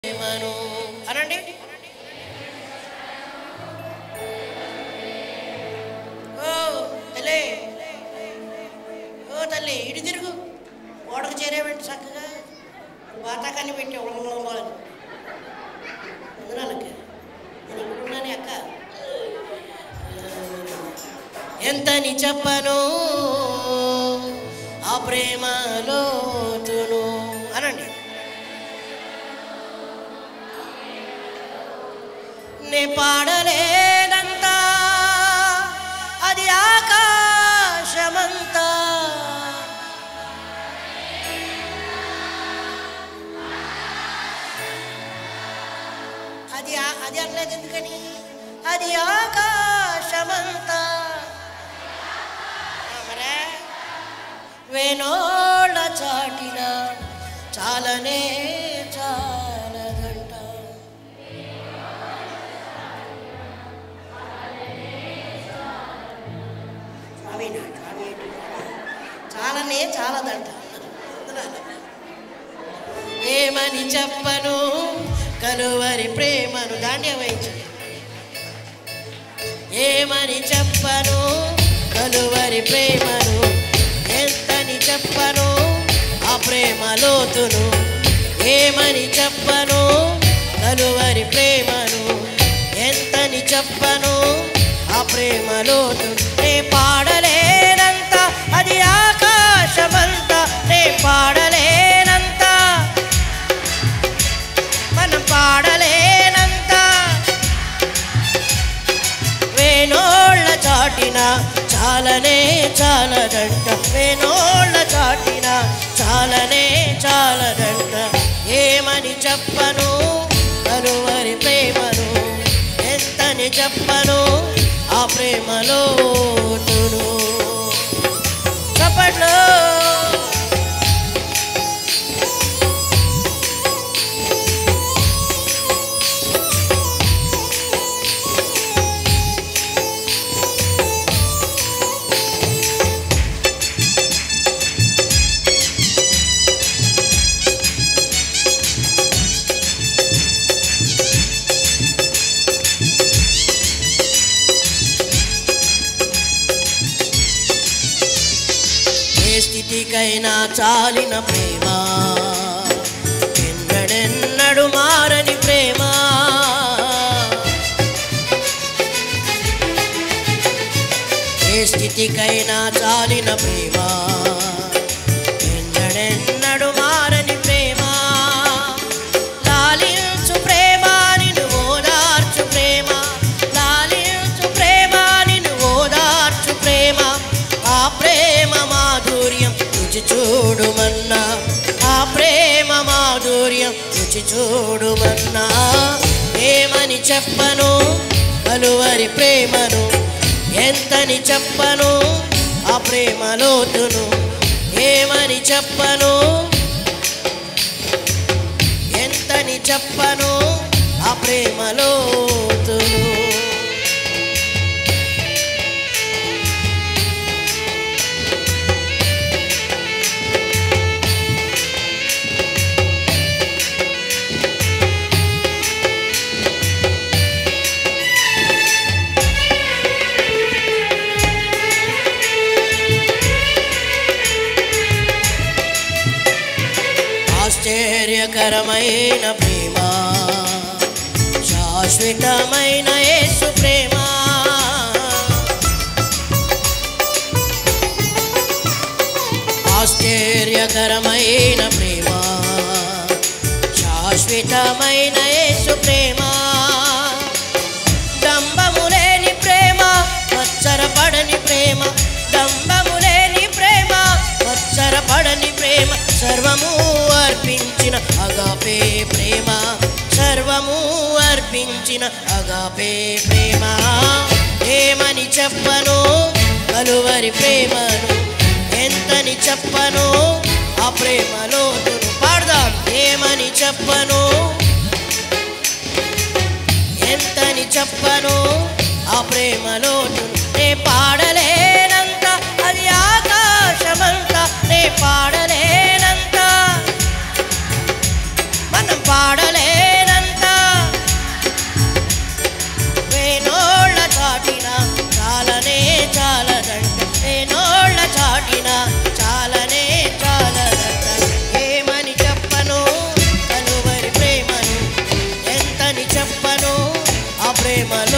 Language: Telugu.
ప్రేమను అనండి ఓ తల్లి ఓ తల్లి ఇటు తిరుగు ఓడకు చేరేవంటి చక్కగా వాతాకాన్ని పెట్టి ఉడమలని వందనాలక్క నేను ఇప్పుడున్నానే అక్క ఎంతని చెప్పను ఆ ప్రేమలోతును అనండి నే పాడలేదంతా అది ఆకాశమంతా అది ఆ- అది అనలేదు ఎందుకని అది ఆకాశమంతా ఆ, మరే వేణోళ్ళ చాటిన చాలనే చాలదంట అవి నాకు అవి ఏంటి? చాలనే చాలదంట ఏమని చెప్పను కలువరి ప్రేమను దాండ్యం వహించు ఏమని చెప్పను కలువరి ప్రేమను ఎంతని చెప్పను ఆ ప్రేమ లోతును ఏమని చెప్పను కలువరి ప్రేమను ఎంతని చెప్పను ఆ ప్రేమ లోతును నే పాడలేనంత అది ఆకాశమంత నే పాడలేనంత మనం పాడలేనంత వేణోళ్ళ చాటిన చాలనే చాలదంట వేణోళ్ళ చాటిన చాలనే చాలదంట ఏమని చెప్పను కలువరి ప్రేమను ఎంతని చెప్పను ఆ ప్రేమలో చప్పట్లో ఏ స్థితికైనా చాలిన ప్రేమ ఎన్నడెన్నడు మారని ప్రేమ ఏ స్థితికైనా చాలిన ప్రేమ ఎన్నడెన్నడు మారని ప్రేమ లాలించు ప్రేమ నిన్ను ఓదార్చు ప్రేమ లాలించు ప్రేమ నిన్ను ఓదార్చు ప్రేమ ఆ ప్రేమ మాధుర్యం రుచి చూడుమన్నా ఆ ప్రేమ మాధుర్యం రుచి చూడుమన్నా ఏమని చెప్పను కలువరి ప్రేమను ఎంతని చెప్పను ఆ ప్రేమ లోతును ఏమని చెప్పను ఎంతని చెప్పను ఆ ప్రేమ లోతును ఆశ్చర్యకరమైన ప్రేమ శాశ్వతమైన యేసు ప్రేమ ఆశ్చర్యకరమైన ప్రేమ శాశ్వతమైన యేసు ప్రేమ డంబము లేని ప్రేమ మత్సరపడని ప్రేమ డంబము లేని ప్రేమ మత్సరపడని ప్రేమ సర్వము అర్పించిన అగాపే ప్రేమ సర్వము అర్పించిన అగాపే ప్రేమ ఏమని చెప్పను కలువరి ప్రేమను ఎంతని చెప్పను ఆ ప్రేమలో పాడదాం ఏమని చెప్పను ఎంతని చెప్పను ఆ ప్రేమలో నే పాడలేనంత అది ఆకాశమంత నే పాడలేనంత మనం పాడలే ప్రేమలో